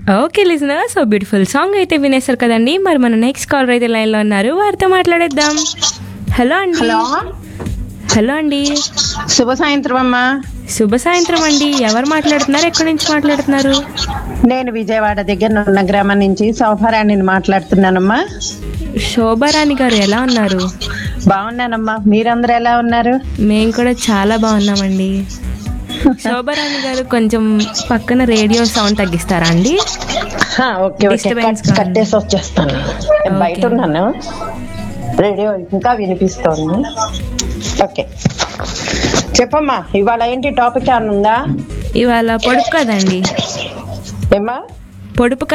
Okay listener so beautiful song అయితే వినేశారు కదండి మరి మన నెక్స్ట్ కాలర్ అయితే లైన్లో ఉన్నారు వారితో మాట్లాడేద్దాం హలో అండి హలో హలో అండి శుభ సాయంత్రం అమ్మా శుభ సాయంత్రం అండి ఎవరు మాట్లాడుతున్నారు ఎక్కడి నుంచి మాట్లాడుతున్నారు నేను విజయవాడ దగ్గర ఉన్న గ్రామం నుంచి సౌభారాణిని మాట్లాడుతున్నానమ్మా శోభారాణి గారు ఎలా ఉన్నారు బాగున్నానమ్మా మీరందరూ ఎలా ఉన్నారు మేము కూడా చాలా బాగున్నామండి శోభారాణి గారు కొంచెం పక్కన రేడియో సౌండ్ తగ్గిస్తారా అండి హా, ఓకే ఓకే Disturbance కట్- కాదు. కట్టేసి వచ్చేస్తాను నేను బయట ఓకే. ఉన్నాను రేడియో ఇంకా వినిపిస్తోంది ఓకే చెప్పమ్మా ఇవాళ ఏంటి టాపిక్ అని ఉందా ఇవాళ పొడుపు కదండి ఏమ్మా పొడుపు